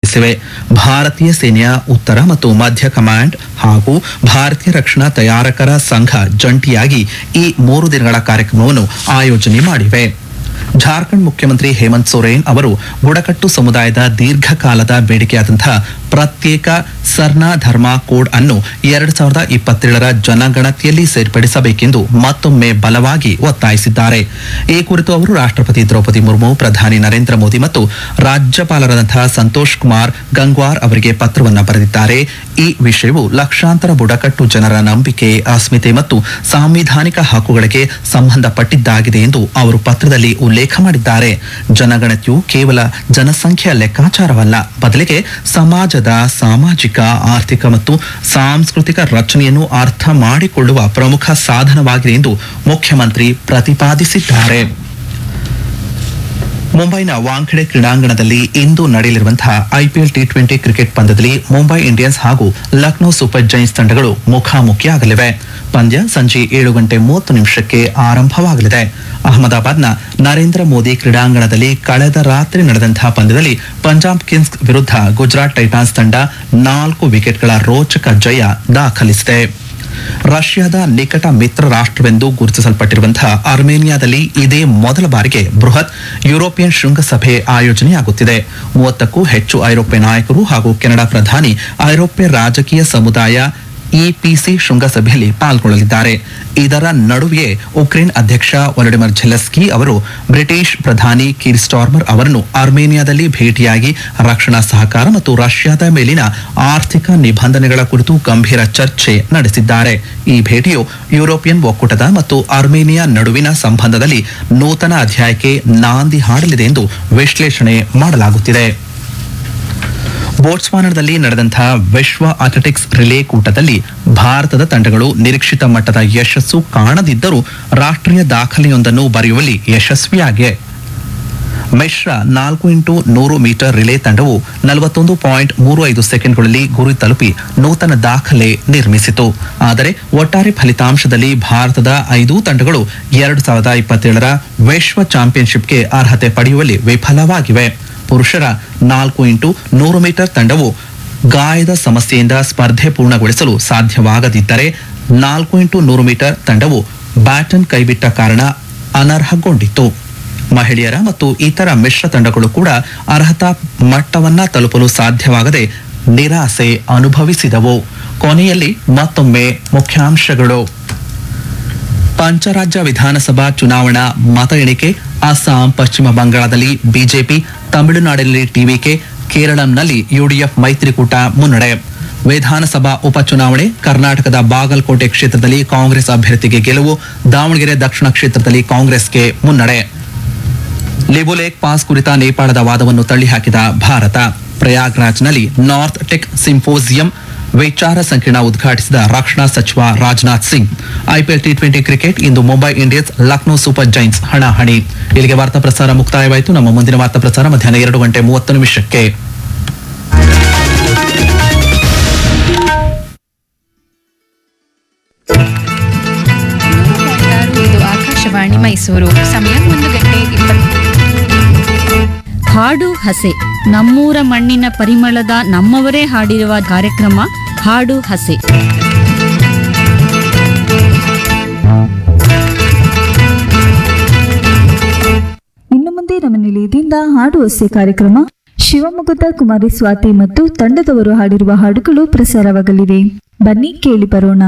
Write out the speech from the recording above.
ತಿಳಿಸಿವೆ ಭಾರತೀಯ ಸೇನೆಯ ಉತ್ತರ ಮತ್ತು ಮಧ್ಯ ಕಮಾಂಡ್ ಹಾಗೂ ಭಾರತೀಯ ರಕ್ಷಣಾ ತಯಾರಕರ ಸಂಘ ಜಂಟಿಯಾಗಿ ಈ ಮೂರು ದಿನಗಳ ಕಾರ್ಯಕ್ರಮವನ್ನು ಆಯೋಜನೆ ಮಾಡಿವೆ ಜಾರ್ಖಂಡ್ ಮುಖ್ಯಮಂತ್ರಿ ಹೇಮಂತ್ ಸೊರೇನ್ ಅವರು ಬುಡಕಟ್ಟು ಸಮುದಾಯದ ದೀರ್ಘಕಾಲದ ಬೇಡಿಕೆಯಾದಂತಹ ಪ್ರತ್ಯೇಕ ಸರ್ನಾ ಧರ್ಮ ಕೋಡ್ ಅನ್ನು ಎರಡ್ ಸಾವಿರದ ಇಪ್ಪತ್ತೇಳರ ಜನಗಣತಿಯಲ್ಲಿ ಸೇರ್ಪಡಿಸಬೇಕೆಂದು ಮತ್ತೊಮ್ಮೆ ಬಲವಾಗಿ ಒತ್ತಾಯಿಸಿದ್ದಾರೆ ಈ ಕುರಿತು ಅವರು ರಾಷ್ಟ್ರಪತಿ ದ್ರೌಪದಿ ಮುರ್ಮು ಪ್ರಧಾನಿ ನರೇಂದ್ರ ಮೋದಿ ಮತ್ತು ರಾಜ್ಯಪಾಲರಾದಂತಹ ಸಂತೋಷ್ ಕುಮಾರ್ ಗಂಗ್ವಾರ್ ಅವರಿಗೆ ಪತ್ರವನ್ನು ಬರೆದಿದ್ದಾರೆ ಈ ವಿಷಯವು ಲಕ್ಷಾಂತರ ಬುಡಕಟ್ಟು ಜನರ ನಂಬಿಕೆ ಅಸ್ಮಿತೆ ಮತ್ತು ಸಾಂವಿಧಾನಿಕ ಹಕ್ಕುಗಳಿಗೆ ಸಂಬಂಧಪಟ್ಟಿದ್ದಾಗಿದೆ ಎಂದು ಅವರು ಪತ್ರದಲ್ಲಿ ಉಲ್ಲೇಖ ಮಾಡಿದ್ದಾರೆ ಜನಗಣತಿಯು ಕೇವಲ ಜನಸಂಖ್ಯೆಯ ಲೆಕ್ಕಾಚಾರವಲ್ಲ ಬದಲಿಗೆ ಸಮಾಜದ ಸಾಮಾಜಿಕ ಆರ್ಥಿಕ ಮತ್ತು ಸಾಂಸ್ಕೃತಿಕ ರಚನೆಯನ್ನು ಅರ್ಥ ಮಾಡಿಕೊಳ್ಳುವ ಪ್ರಮುಖ ಸಾಧನವಾಗಿದೆ ಎಂದು ಮುಖ್ಯಮಂತ್ರಿ ಪ್ರತಿಪಾದಿಸಿದ್ದಾರೆ ಮುಂಬೈನ ವಾಂಖೆಡೆ ಕ್ರೀಡಾಂಗಣದಲ್ಲಿ ಇಂದು ನಡೆಯಲಿರುವಂತಹ ಐಪಿಎಲ್ ಟಿ ಟ್ವೆಂಟಿ ಕ್ರಿಕೆಟ್ ಪಂದ್ಯದಲ್ಲಿ ಮುಂಬೈ ಇಂಡಿಯನ್ಸ್ ಹಾಗೂ ಲಕ್ನೋ ಸೂಪರ್ ಜೈನ್ಸ್ ತಂಡಗಳು ಮುಖಾಮುಖಿಯಾಗಲಿವೆ ಪಂದ್ಯ ಸಂಜೆ ಏಳು ಗಂಟೆ ಮೂವತ್ತು ನಿಮಿಷಕ್ಕೆ ಆರಂಭವಾಗಲಿದೆ ಅಹಮದಾಬಾದ್ನ ನರೇಂದ್ರ ಮೋದಿ ಕ್ರೀಡಾಂಗಣದಲ್ಲಿ ಕಳೆದ ರಾತ್ರಿ ನಡೆದಂತಹ ಪಂದ್ಯದಲ್ಲಿ ಪಂಜಾಬ್ ಕಿಂಗ್ಸ್ ವಿರುದ್ಧ ಗುಜರಾತ್ ಟೈಟಾನ್ಸ್ ತಂಡ ನಾಲ್ಕು ವಿಕೆಟ್ಗಳ ರೋಚಕ ಜಯ ದಾಖಲಿಸಿದೆ ರಷ್ಯಾದ ನಿಕಟ ಮಿತ್ರ ರಾಷ್ಟ್ರವೆಂದು ಗುರುತಿಸಲ್ಪಟ್ಟಿರುವಂತಹ ಅರ್ಮೇನಿಯಾದಲ್ಲಿ ಇದೇ ಮೊದಲ ಬಾರಿಗೆ ಬೃಹತ್ ಯುರೋಪಿಯನ್ ಶೃಂಗಸಭೆ ಆಯೋಜನೆಯಾಗುತ್ತಿದೆ ಮೂವತ್ತಕ್ಕೂ ಹೆಚ್ಚು ಐರೋಪ್ಯ ನಾಯಕರು ಹಾಗೂ ಕೆನಡಾ ಪ್ರಧಾನಿ ಐರೋಪ್ಯ ರಾಜಕೀಯ ಸಮುದಾಯ ಇಪಿಸಿ ಶೃಂಗಸಭೆಯಲ್ಲಿ ಪಾಲ್ಗೊಳ್ಳಲಿದ್ದಾರೆ ಇದರ ನಡುವೆ ಉಕ್ರೇನ್ ಅಧ್ಯಕ್ಷ ವೊಲಡಿಮಿರ್ ಝೆಲೆಸ್ಕಿ ಅವರು ಬ್ರಿಟಿಷ್ ಪ್ರಧಾನಿ ಕೀರ್ ಸ್ಟಾರ್ಮರ್ ಅವರನ್ನು ಅರ್ಮೇನಿಯಾದಲ್ಲಿ ಭೇಟಿಯಾಗಿ ರಕ್ಷಣಾ ಸಹಕಾರ ಮತ್ತು ರಷ್ಯಾದ ಮೇಲಿನ ಆರ್ಥಿಕ ನಿಬಂಧನೆಗಳ ಕುರಿತು ಗಂಭೀರ ಚರ್ಚೆ ನಡೆಸಿದ್ದಾರೆ ಈ ಭೇಟಿಯು ಯುರೋಪಿಯನ್ ಒಕ್ಕೂಟದ ಮತ್ತು ಅರ್ಮೇನಿಯಾ ನಡುವಿನ ಸಂಬಂಧದಲ್ಲಿ ನೂತನ ಅಧ್ಯಾಯಕ್ಕೆ ನಾಂದಿ ಹಾಡಲಿದೆ ಎಂದು ವಿಶ್ಲೇಷಣೆ ಮಾಡಲಾಗುತ್ತಿದೆ ಬೋಟ್ಸ್ವಾನದಲ್ಲಿ ನಡೆದಂತಹ ವಿಶ್ವ ಅಥ್ಲೆಟಿಕ್ಸ್ ರಿಲೇ ಕೂಟದಲ್ಲಿ ಭಾರತದ ತಂಡಗಳು ನಿರೀಕ್ಷಿತ ಮಟ್ಟದ ಯಶಸ್ಸು ಕಾಣದಿದ್ದರೂ ರಾಷ್ಟ್ರೀಯ ದಾಖಲೆಯೊಂದನ್ನು ಬರೆಯುವಲ್ಲಿ ಯಶಸ್ವಿಯಾಗಿವೆ ಮಿಶ್ರ ನಾಲ್ಕು ಇಂಟು ನೂರು ಮೀಟರ್ ರಿಲೇ ತಂಡವು ನಲವತ್ತೊಂದು ಪಾಯಿಂಟ್ ಮೂರು ಐದು ಸೆಕೆಂಡ್ಗಳಲ್ಲಿ ಗುರಿ ತಲುಪಿ ನೂತನ ದಾಖಲೆ ನಿರ್ಮಿಸಿತು ಆದರೆ ಒಟ್ಟಾರೆ ಫಲಿತಾಂಶದಲ್ಲಿ ಭಾರತದ ಐದು ತಂಡಗಳು ಎರಡು ಸಾವಿರದ ಇಪ್ಪತ್ತೇಳರ ವಿಶ್ವ ಚಾಂಪಿಯನ್ಶಿಪ್ಗೆ ಅರ್ಹತೆ ಪಡೆಯುವಲ್ಲಿ ವಿಫಲವಾಗಿವೆ ಪುರುಷರ ನಾಲ್ಕು ಇಂಟು ನೂರು ಮೀಟರ್ ತಂಡವು ಗಾಯದ ಸಮಸ್ಯೆಯಿಂದ ಸ್ಪರ್ಧೆ ಪೂರ್ಣಗೊಳಿಸಲು ಸಾಧ್ಯವಾಗದಿದ್ದರೆ ನಾಲ್ಕು ಇಂಟು ನೂರು ಮೀಟರ್ ತಂಡವು ಬ್ಯಾಟನ್ ಕೈಬಿಟ್ಟ ಕಾರಣ ಅನರ್ಹಗೊಂಡಿತ್ತು ಮಹಿಳೆಯರ ಮತ್ತು ಇತರ ಮಿಶ್ರ ತಂಡಗಳು ಕೂಡ ಅರ್ಹತಾ ಮಟ್ಟವನ್ನ ತಲುಪಲು ಸಾಧ್ಯವಾಗದೆ ನಿರಾಸೆ ಅನುಭವಿಸಿದವು ಕೊನೆಯಲ್ಲಿ ಮತ್ತೊಮ್ಮೆ ಮುಖ್ಯಾಂಶಗಳು ಪಂಚರಾಜ್ಯ ವಿಧಾನಸಭಾ ಚುನಾವಣಾ ಮತ ಎಣಿಕೆ ಅಸ್ಸಾಂ ಪಶ್ಚಿಮ ಬಂಗಾಳದಲ್ಲಿ ಬಿಜೆಪಿ ತಮಿಳುನಾಡಿನಲ್ಲಿ ಟಿವಿಕೆ ಕೇರಳಂನಲ್ಲಿ ಯುಡಿಎಫ್ ಮೈತ್ರಿಕೂಟ ಮುನ್ನಡೆ ವಿಧಾನಸಭಾ ಉಪಚುನಾವಣೆ ಕರ್ನಾಟಕದ ಬಾಗಲಕೋಟೆ ಕ್ಷೇತ್ರದಲ್ಲಿ ಕಾಂಗ್ರೆಸ್ ಅಭ್ಯರ್ಥಿಗೆ ಗೆಲುವು ದಾವಣಗೆರೆ ದಕ್ಷಿಣ ಕ್ಷೇತ್ರದಲ್ಲಿ ಕಾಂಗ್ರೆಸ್ಗೆ ಮುನ್ನಡೆ ಲಿಬುಲೇಕ್ ಪಾಸ್ ಕುರಿತ ನೇಪಾಳದ ವಾದವನ್ನು ತಳ್ಳಿಹಾಕಿದ ಭಾರತ ಪ್ರಯಾಗ್ರಾಜ್ನಲ್ಲಿ ನಾರ್ತ್ ಟೆಕ್ ಸಿಂಫೋಸಿಯಂ ವಿಚಾರ ಸಂಕಿರಣ ಉದ್ಘಾಟಿಸಿದ ರಕ್ಷಣಾ ಸಚಿವ Rajnath Singh IPL T twenty cricket ಇಂದು Mumbai Indians Lucknow super giants ಹಣಾಹಣಿ ಇಲ್ಲಿಗೆ ವಾರ್ತಾ ಪ್ರಸಾರ ಮುಕ್ತಾಯವಾಯಿತು ನಮ್ಮ ಮುಂದಿನ ವಾರ್ತಾ ಪ್ರಸಾರ ಮಧ್ಯಾಹ್ನ ಎರಡು ಗಂಟೆ ಮೂವತ್ತು ನಿಮಿಷಕ್ಕೆ ಇದು ಆಕಾಶವಾಣಿ ಮೈಸೂರು ಸಮಯ ಒಂದು ಗಂಟೆ ಇಪ್ಪತ್ತು ಹಾಡು ಹಸೆ ನಮ್ಮೂರ ಮಣ್ಣಿನ ಪರಿಮಳದ ನಮ್ಮವರೇ ಹಾಡಿರುವ ಕಾರ್ಯಕ್ರಮ ಹಾಡು ಹಸೆ ಇನ್ನು ಮುಂದೆ ನಮ್ಮ ನಿಲಯದಿಂದ ಹಾಡು ಹಸ್ಯ ಕಾರ್ಯಕ್ರಮ ಶಿವಮೊಗ್ಗದ ಕುಮಾರಿ ಸ್ವಾತಿ ಮತ್ತು ತಂಡದವರು ಹಾಡಿರುವ ಹಾಡುಗಳು ಪ್ರಸಾರವಾಗಲಿವೆ ಬನ್ನಿ ಕೇಳಿ ಬರೋಣ